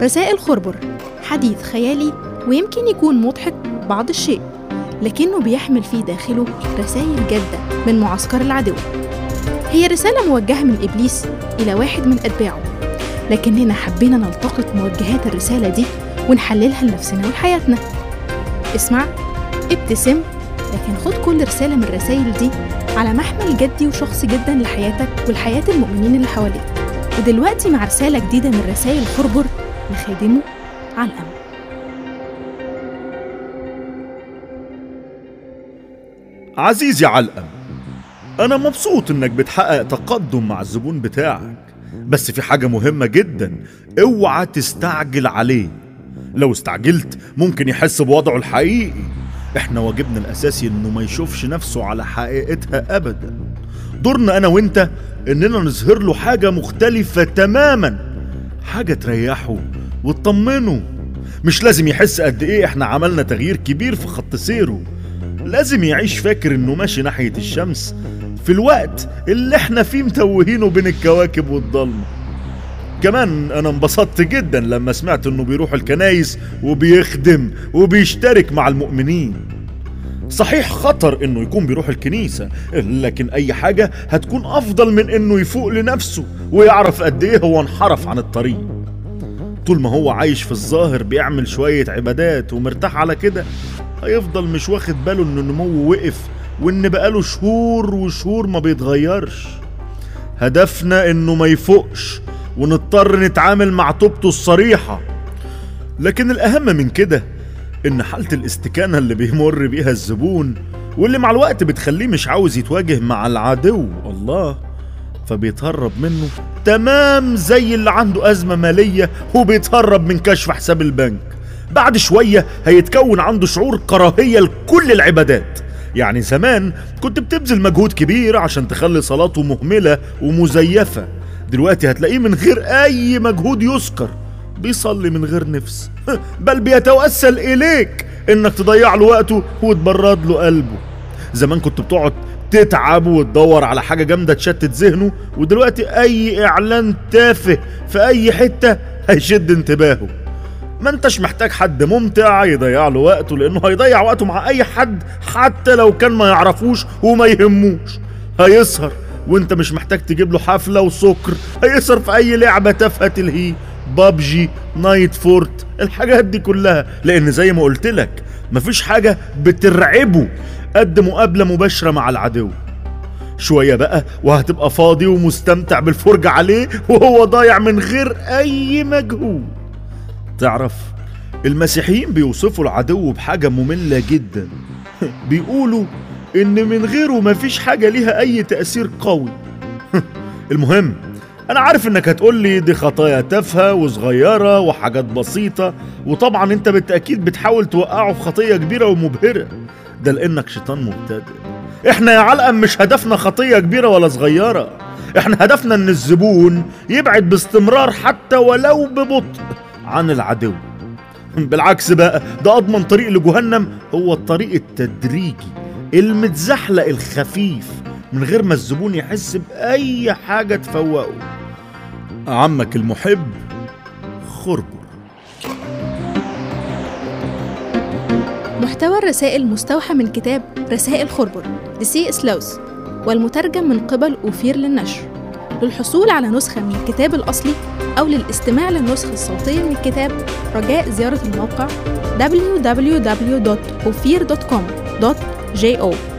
رسائل خربر حديث خيالي ويمكن يكون مضحك بعض الشيء لكنه بيحمل في داخله رسائل جادة من معسكر العدو هي رسالة موجهة من إبليس إلى واحد من أتباعه لكننا حبينا نلتقط موجهات الرسالة دي ونحللها لنفسنا ولحياتنا اسمع ابتسم لكن خد كل رسالة من الرسائل دي على محمل جدي وشخصي جدا لحياتك ولحياة المؤمنين اللي حواليك ودلوقتي مع رسالة جديدة من رسائل خربر لخادمه علقم عزيزي علقم أنا مبسوط إنك بتحقق تقدم مع الزبون بتاعك بس في حاجة مهمة جدا اوعى تستعجل عليه لو استعجلت ممكن يحس بوضعه الحقيقي احنا واجبنا الأساسي إنه ما يشوفش نفسه على حقيقتها أبدا دورنا أنا وإنت إننا نظهر له حاجة مختلفة تماما حاجة تريحه وتطمنه مش لازم يحس قد إيه احنا عملنا تغيير كبير في خط سيره لازم يعيش فاكر انه ماشي ناحية الشمس في الوقت اللي احنا فيه متوهينه بين الكواكب والضلمة كمان انا انبسطت جدا لما سمعت انه بيروح الكنايس وبيخدم وبيشترك مع المؤمنين صحيح خطر انه يكون بيروح الكنيسة لكن اي حاجة هتكون افضل من انه يفوق لنفسه ويعرف قد ايه هو انحرف عن الطريق طول ما هو عايش في الظاهر بيعمل شوية عبادات ومرتاح على كده هيفضل مش واخد باله ان نموه وقف وان بقاله شهور وشهور ما بيتغيرش هدفنا انه ما يفوقش ونضطر نتعامل مع توبته الصريحة لكن الأهم من كده إن حالة الاستكانة اللي بيمر بيها الزبون واللي مع الوقت بتخليه مش عاوز يتواجه مع العدو الله فبيتهرب منه تمام زي اللي عنده أزمة مالية وبيتهرب من كشف حساب البنك بعد شوية هيتكون عنده شعور كراهية لكل العبادات يعني زمان كنت بتبذل مجهود كبير عشان تخلي صلاته مهملة ومزيفة دلوقتي هتلاقيه من غير أي مجهود يذكر بيصلي من غير نفس بل بيتوسل إليك إنك تضيع له وقته وتبرد له قلبه زمان كنت بتقعد تتعب وتدور على حاجة جامدة تشتت ذهنه ودلوقتي أي إعلان تافه في أي حتة هيشد انتباهه ما انتش محتاج حد ممتع يضيع له وقته لانه هيضيع وقته مع اي حد حتى لو كان ما يعرفوش وما يهموش هيسهر وانت مش محتاج تجيب له حفلة وسكر هيسهر في اي لعبة تافهة تلهيه بابجي نايت فورت الحاجات دي كلها لان زي ما قلت لك مفيش حاجة بترعبه قد مقابلة مباشرة مع العدو شوية بقى وهتبقى فاضي ومستمتع بالفرجة عليه وهو ضايع من غير أي مجهود تعرف المسيحيين بيوصفوا العدو بحاجة مملة جدا بيقولوا إن من غيره مفيش حاجة ليها أي تأثير قوي المهم أنا عارف إنك هتقول لي دي خطايا تافهة وصغيرة وحاجات بسيطة وطبعا أنت بالتأكيد بتحاول توقعه في خطية كبيرة ومبهرة ده لأنك شيطان مبتدئ إحنا يا علقم مش هدفنا خطية كبيرة ولا صغيرة إحنا هدفنا إن الزبون يبعد باستمرار حتى ولو ببطء عن العدو بالعكس بقى ده أضمن طريق لجهنم هو الطريق التدريجي المتزحلق الخفيف من غير ما الزبون يحس بأي حاجة تفوقه عمك المحب خربر محتوى الرسائل مستوحى من كتاب رسائل خربر لسي سلوس والمترجم من قبل أوفير للنشر للحصول على نسخة من الكتاب الأصلي أو للاستماع للنسخة الصوتية من الكتاب رجاء زيارة الموقع www.ophir.com.jo